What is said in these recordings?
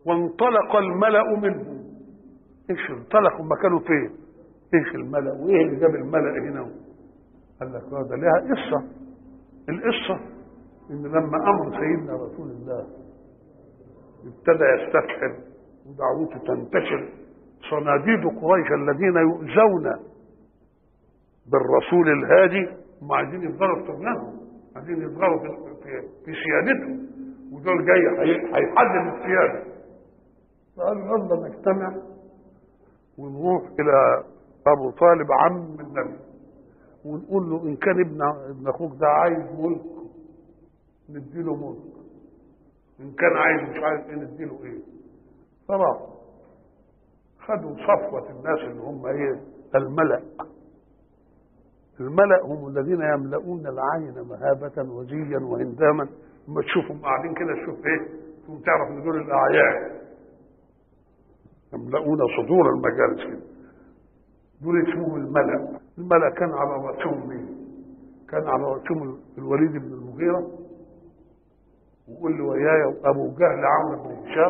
وانطلق الملأ منهم ايش انطلقوا ما كانوا فين ايش الملأ وايه اللي جاب الملأ هنا قال لك هذا لها قصة القصة ان لما امر سيدنا رسول الله ابتدى يستفحل ودعوته تنتشر صناديد قريش الذين يؤذون بالرسول الهادي هم عايزين يفضلوا في طغيانهم عايزين يفضلوا في, في, في سيادتهم ودول جاي هيحدد السياده فقال يلا نجتمع ونروح الى ابو طالب عم النبي ونقول له ان كان ابن ابن اخوك ده عايز ملك نديله ملك ان كان عايز مش عايز ايه نديله ايه فراح خدوا صفوة الناس اللي هم ايه الملأ الملأ هم الذين يملؤون العين مهابة وزيا وهنداما لما تشوفهم قاعدين كده تشوف ايه ثم تعرف ان دول الاعيان يملؤون صدور المجالس كده دول اسمهم الملأ الملأ كان على رأسهم مين؟ كان على رأسهم الوليد بن المغيرة وقول له وياي أبو جهل عمرو بن هشام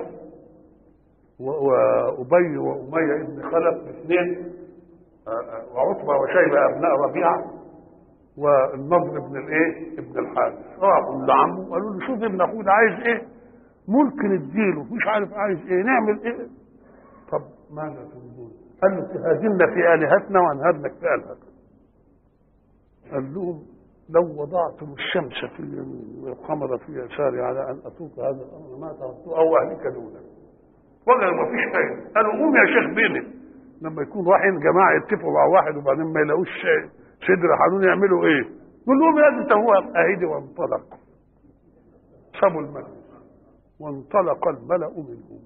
وأبي وأمية بن خلف الاثنين وعتبة وشيبة أبناء ربيعة والنضر بن الإيه؟ ابن الحارث راحوا لعمه قالوا له شوف ابن أخوه ده عايز إيه؟ ممكن نديله مش عارف عايز إيه نعمل إيه؟ طب ماذا تريدون؟ قال له تهاجمنا في آلهتنا وأنهبنك في آلهتنا قال لهم لو وضعتم الشمس في اليمين والقمر في يساري على أن أتوك هذا الأمر ما تركته أو أهلك دونه وقال ما فيش حاجة قالوا قوم يا شيخ بيني لما يكون رايحين جماعة يتفقوا مع واحد وبعدين ما يلاقوش صدر حنون يعملوا ايه؟ يقول لهم يا انت هو اهدي وانطلق سابوا المجلس وانطلق الملأ منهم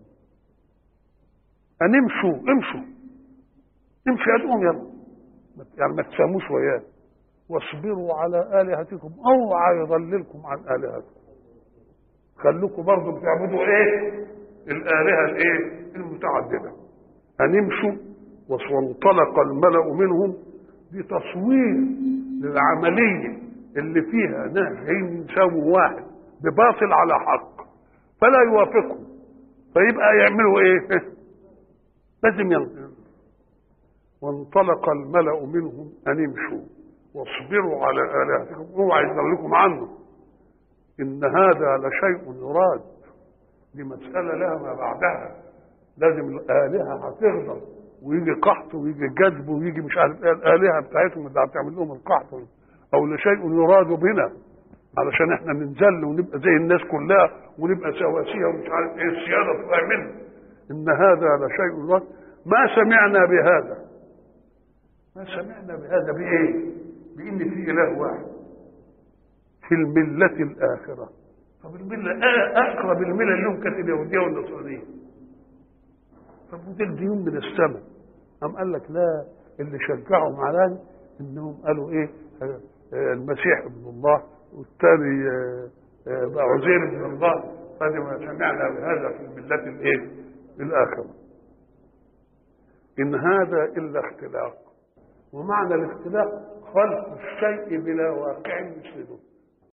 أن امشوا امشوا امشوا ادعوهم يلا يعني ما تساموش وياه واصبروا على آلهتكم اوعى يضللكم عن آلهتكم خلوكم برضه بتعبدوا ايه الآلهة الايه المتعددة أن امشوا وانطلق الملأ منهم بتصوير للعملية اللي فيها ناس جايين يساووا واحد بباطل على حق فلا يوافقهم فيبقى يعملوا ايه لازم ينطلق وانطلق الملأ منهم أن امشوا واصبروا على آلهتكم اوعى يضلكم عنه إن هذا لشيء يراد دي مسألة لها ما بعدها لازم الآلهة هتغضب ويجي قحط ويجي جذب ويجي مش عارف ايه الآلهة بتاعتهم اللي هتعمل لهم القحط أو لشيء يراد بنا علشان احنا ننزل ونبقى زي الناس كلها ونبقى سواسية ومش عارف ايه السيادة تطلع منه إن هذا لشيء يراد ما سمعنا بهذا ما سمعنا بهذا بإيه؟ بإن في إله واحد في الملة الآخرة طب الملة أقرب الملة لهم كانت اليهودية والنصرانية طب ودول ديون من السماء قام قال لك لا اللي شجعهم على انهم قالوا ايه المسيح ابن الله والثاني بقى عزير ابن الله هذه ما سمعنا بهذا في الملة الايه الاخره ان هذا الا اختلاق ومعنى الاختلاق خلق الشيء بلا واقع يسنده